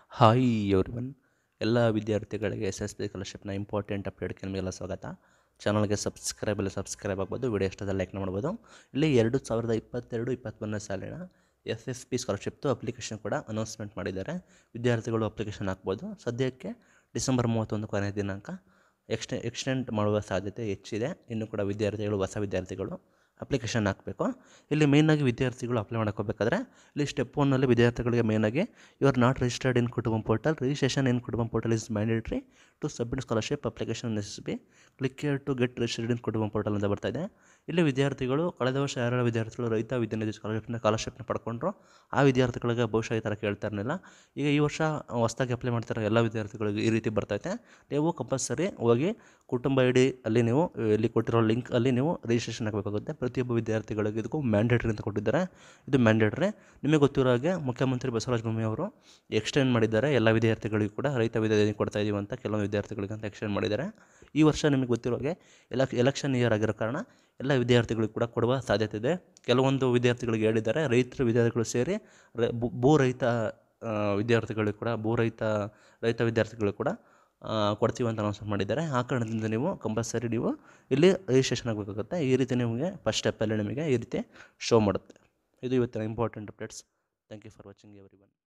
hi everyone ಎಲ್ಲ ವಿದ್ಯಾರ್ಥಿಗಳಿಗೆ S S B ಸ್ಕಾಲರ್ಶಿಪ್ನ ಇಂಪಾರ್ಟೆಂಟ್ ಅಪ್ಡೇಟ್ಗೆ ನಿಮಗೆಲ್ಲ ಸ್ವಾಗತ ಚಾನಲ್ಗೆ ಸಬ್ಸ್ಕ್ರೈಬ್ ಎಲ್ಲ ಸಬ್ಸ್ಕ್ರೈಬ್ ಆಗ್ಬೋದು ವಿಡಿಯೋ ಇಷ್ಟದ ಲೈಕ್ ಮಾಡ್ಬೋದು ಇಲ್ಲಿ ಎರಡು ಸಾವಿರದ ಇಪ್ಪತ್ತೆರಡು ಇಪ್ಪತ್ತ್ಮೂರನೇ ಸಾಲಿನ ಎಸ್ ಎಸ್ ಪಿ ಸ್ಕಾಲರ್ಶಿಪ್ದು ಅಪ್ಲಿಕೇಶನ್ ಕೂಡ ಅನೌನ್ಸ್ಮೆಂಟ್ ಮಾಡಿದ್ದಾರೆ ವಿದ್ಯಾರ್ಥಿಗಳು ಅಪ್ಲಿಕೇಶನ್ ಹಾಕ್ಬೋದು ಸದ್ಯಕ್ಕೆ ಡಿಸೆಂಬರ್ ಮೂವತ್ತೊಂದು ಕೊನೆಯ ದಿನಾಂಕ ಎಕ್ಸ್ಟೆ ಎಕ್ಸ್ಟೆಂಡ್ ಮಾಡುವ ಸಾಧ್ಯತೆ ಹೆಚ್ಚಿದೆ ಇನ್ನು ಕೂಡ ವಿದ್ಯಾರ್ಥಿಗಳು ಹೊಸ ವಿದ್ಯಾರ್ಥಿಗಳು ಅಪ್ಲಿಕೇಶನ್ ಹಾಕಬೇಕು ಇಲ್ಲಿ ಮೇಯ್ನಾಗಿ ವಿದ್ಯಾರ್ಥಿಗಳು ಅಪ್ಲೈ ಮಾಡ್ಕೋಬೇಕಾದ್ರೆ ಇಲ್ಲಿ ಸ್ಟೆಪ್ ಒನ್ನಲ್ಲಿ ವಿದ್ಯಾರ್ಥಿಗಳಿಗೆ ಮೇಯ್ನಾಗಿ you are not registered in Kutumba portal registration in Kutumba portal is mandatory to submit scholarship application S B click here to get registered in Kutumba portal ಅಂತ ಬರ್ತಾ ಇದೆ ಇಲ್ಲಿ ವಿದ್ಯಾರ್ಥಿಗಳು ಕಳೆದ ವರ್ಷ ಯಾರ್ಯಾರ ವಿದ್ಯಾರ್ಥಿಗಳು ರೈತ ವಿದ್ಯಾನಿಧಿ ಸ್ಕಾಲರ್ಶಿಪ್ನ ಸ್ಕಾಲರ್ಶಿಪ್ನ ಪಡ್ಕೊಂಡ್ರು ಆ ವಿದ್ಯಾರ್ಥಿಗಳಿಗೆ ಬಹುಶಃ ಈ ಥರ ಕೇಳ್ತಾ ಇರಲಿಲ್ಲ ಈಗ ಈ ವರ್ಷ ಹೊಸ್ದಾಗಿ ಅಪ್ಲೈ ಮಾಡ್ತಿರೋ ಎಲ್ಲ ವಿದ್ಯಾರ್ಥಿಗಳಿಗೆ ಈ ರೀತಿ ಬರ್ತೈತೆ ನೀವು ಕಂಪಲ್ಸರಿ ಹೋಗಿ ಕುಟುಂಬ ಐ ಡಿ ಅಲ್ಲಿ ನೀವು ಇಲ್ಲಿ ಕೊಟ್ಟಿರೋ ಲಿಂಕ್ ಅಲ್ಲಿ ನೀವು ರಿಜಿಸ್ಟ್ರೇಷನ್ ಆಗಬೇಕಾಗುತ್ತೆ ಪ್ರತಿಯೊಬ್ಬ ವಿದ್ಯಾರ್ಥಿಗಳಿಗೆ ಇದಕ್ಕೂ ಮ್ಯಾಂಡೇಟ್ರಿ ಅಂತ ಕೊಟ್ಟಿದ್ದಾರೆ ಇದು ಮ್ಯಾಂಡೇಟ್ರಿ ನಿಮಗೆ ಗೊತ್ತಿರೋ ಹಾಗೆ ಮುಖ್ಯಮಂತ್ರಿ ಬಸವರಾಜ ಬೊಮ್ಮಾಯಿ ಅವರು ಎಕ್ಸ್ಟೆಂಡ್ ಮಾಡಿದ್ದಾರೆ ಎಲ್ಲ ವಿದ್ಯಾರ್ಥಿಗಳಿಗೂ ಕೂಡ ರೈತ ವಿದ್ಯಾರ್ಥಿ ಕೊಡ್ತಾ ಇದೀವಿ ಅಂತ ಕೆಲವೊಂದು ವಿದ್ಯಾರ್ಥಿಗಳಿಗೆ ಅಂತ ಎಕ್ಸ್ಟೆಂಡ್ ಮಾಡಿದ್ದಾರೆ ಈ ವರ್ಷ ನಿಮಗೆ ಗೊತ್ತಿರೋ ಹಾಗೆ ಎಲಕ್ ಎಲೆಕ್ಷನ್ ಇಯರ್ ಆಗಿರೋ ಕಾರಣ ಎಲ್ಲ ವಿದ್ಯಾರ್ಥಿಗಳಿಗೂ ಕೂಡ ಕೊಡುವ ಸಾಧ್ಯತೆ ಇದೆ ಕೆಲವೊಂದು ವಿದ್ಯಾರ್ಥಿಗಳಿಗೆ ಹೇಳಿದ್ದಾರೆ ರೈತರ ವಿದ್ಯಾರ್ಥಿಗಳು ಸೇರಿ ರ ಭೂ- ಭೂ ರೈತ ಆ, ವಿದ್ಯಾರ್ಥಿಗಳಿಗೂ ಕೂಡ ಭೂ ರೈತ ರೈತ ವಿದ್ಯಾರ್ಥಿಗಳು ಕೂಡ ಆ, ಕೊಡ್ತೀವಿ ಅಂತ ಅನೌನ್ಸ್ಮೆಂಟ್ ಮಾಡಿದ್ದಾರೆ ಆ ಕಾರಣದಿಂದ ನೀವು ಕಂಪಲ್ಸರಿ ನೀವು ಇಲ್ಲಿ ರಿಜಿಸ್ಟ್ರೇಷನ್ ಆಗಬೇಕಾಗುತ್ತೆ ಈ ರೀತಿ ನಿಮಗೆ ಫಸ್ಟ್ ಸ್ಟೆಪ್ಪಲ್ಲಿ ನಿಮಗೆ ಈ ರೀತಿ ಶೋ ಮಾಡುತ್ತೆ ಇದು ಇವತ್ತಿನ important updates thank you for watching every one